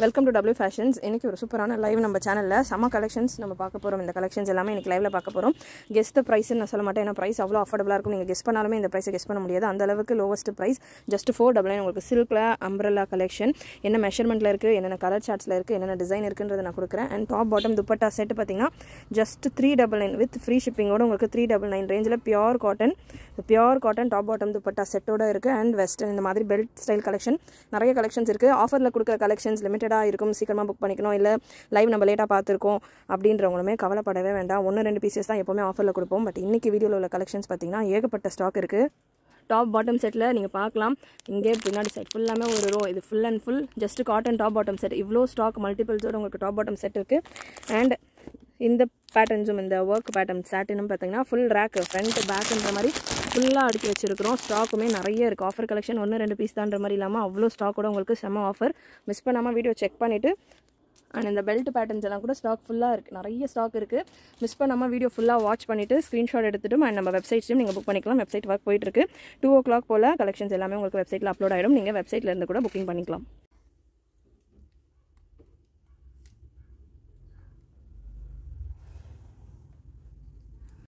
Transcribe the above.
welcome to W fashions இன்றைக்கி ஒரு சூப்பரான லைவ் நம்ம சேனலில் செம்ம கலெக்ஷன்ஸ் நம்ம பார்க்க போகிறோம் இந்த கலெக்ஷன்ஸ் எல்லாமே இன்றைக்கி லைவில் பார்க்க போகிறோம் கெஸ்ட் ப்ரைஸ்னு நான் சொல்ல மாட்டேன் ஏன்னா ப்ரைஸ் அவ்வளோ அஃபோர்டபுளாக இருக்கும் நீங்கள் கெஸ் பண்ணாலுமே இந்த ப்ரைஸை கெஸ் பண்ண முடியாது அந்த அளவுக்கு lowest price just four double nine உங்களுக்கு சில்கில் அம்ப்ரல்லா கலெக்ஷன் என்ன மெஷர்மெண்ட்டில் இருக்குது என்னென்ன கலர் சார்ட்ஸில் இருக்குது என்னென்ன டிசைன் இருக்குன்றதை நான் கொடுக்குறேன் and top bottom dupatta set பார்த்தீங்கன்னா just three double nine with free ஷிப்பிங்கோட உங்களுக்கு த்ரீ டபுள் நைன் ரேஞ்சில் pure cotton pure cotton top bottom dupatta செட்டோட இருக்குது அண்ட் வெஸ்டர்ன் இந்த மாதிரி பெல்ட் ஸ்டைல் கலெக்ஷன் நிறைய கலெக்ஷன்ஸ் இருக்குது ஆஃபரில் கொடுக்குற கலெக்ஷன்ஸ் லிமிட்டடாக இருக்கும் சீக்கிரமாக புக் பண்ணிக்கணும் இல்லை லைவ் நம்ம லேட்டாக பார்த்துருக்கோம் அப்படின்றவங்களுமே கவலைப்படவே வேண்டாம் ஒன்று ரெண்டு பீசஸ் தான் எப்போவுமே ஆஃபரில் கொடுப்போம் பட் இன்றைக்கி வீடியோவில் உள்ள கலெக்ஷன்ஸ் பார்த்தீங்கன்னா ஏகப்பட்ட ஸ்டாக் இருக்குது டாப் பாட்டம் செட்டில் நீங்கள் பார்க்கலாம் இங்கே பின்னாடி செட் ஃபுல்லாமே ஒரு ரோ இது full and full just cotton top bottom set இவ்வளோ ஸ்டாக் மல்டிபிள்ஸோட உங்களுக்கு டாப் பாட்டம் செட் இருக்குது அண்ட் இந்த பேட்டர்ன்ஸும் இந்த ஒர்க் பேட்டர்ன் சாட்டினும் பார்த்தீங்கன்னா ஃபுல் ரேக் ஃப்ரண்ட் பேக்குன்ற மாதிரி ஃபுல்லாக அடுக்கி வச்சிருக்கிறோம் ஸ்டாக்குமே நிறைய இருக்குது ஆஃபர் கலெக்ஷன் ஒன்று ரெண்டு பீஸ் தான்ற மாதிரி இல்லாமல் அவ்வளோ ஸ்டாக்கோட உங்களுக்கு செம்ம ஆஃபர் மிஸ் பண்ணாமல் வீடியோ செக் பண்ணிவிட்டு அண்ட் இந்த பெல்ட் பேட்டர்ன்ஸ் எல்லாம் கூட ஸ்டாக் ஃபுல்லாக இருக்குது நிறைய ஸ்டாக் இருக்குது மிஸ் பண்ணாமல் வீடியோ ஃபுல்லாக வாட்ச் பண்ணிவிட்டு ஸ்க்ரீன்ஷாட் எடுத்துட்டு அண்ட் நம்ம வெப்சைட்ஸையும் நீங்கள் புக் பண்ணிக்கலாம் வெப்சைட் ஒர்க் போயிட்டு இருக்கு டூ ஓ கிளாக் போல் கலெக்ஷன்ஸ் எல்லாமே உங்களுக்கு வெப்சைட்டில் அப்லோட் ஆகிடும் நீங்கள் வெப்சைட்லேருந்து கூட புக்கிங் பண்ணிக்கலாம்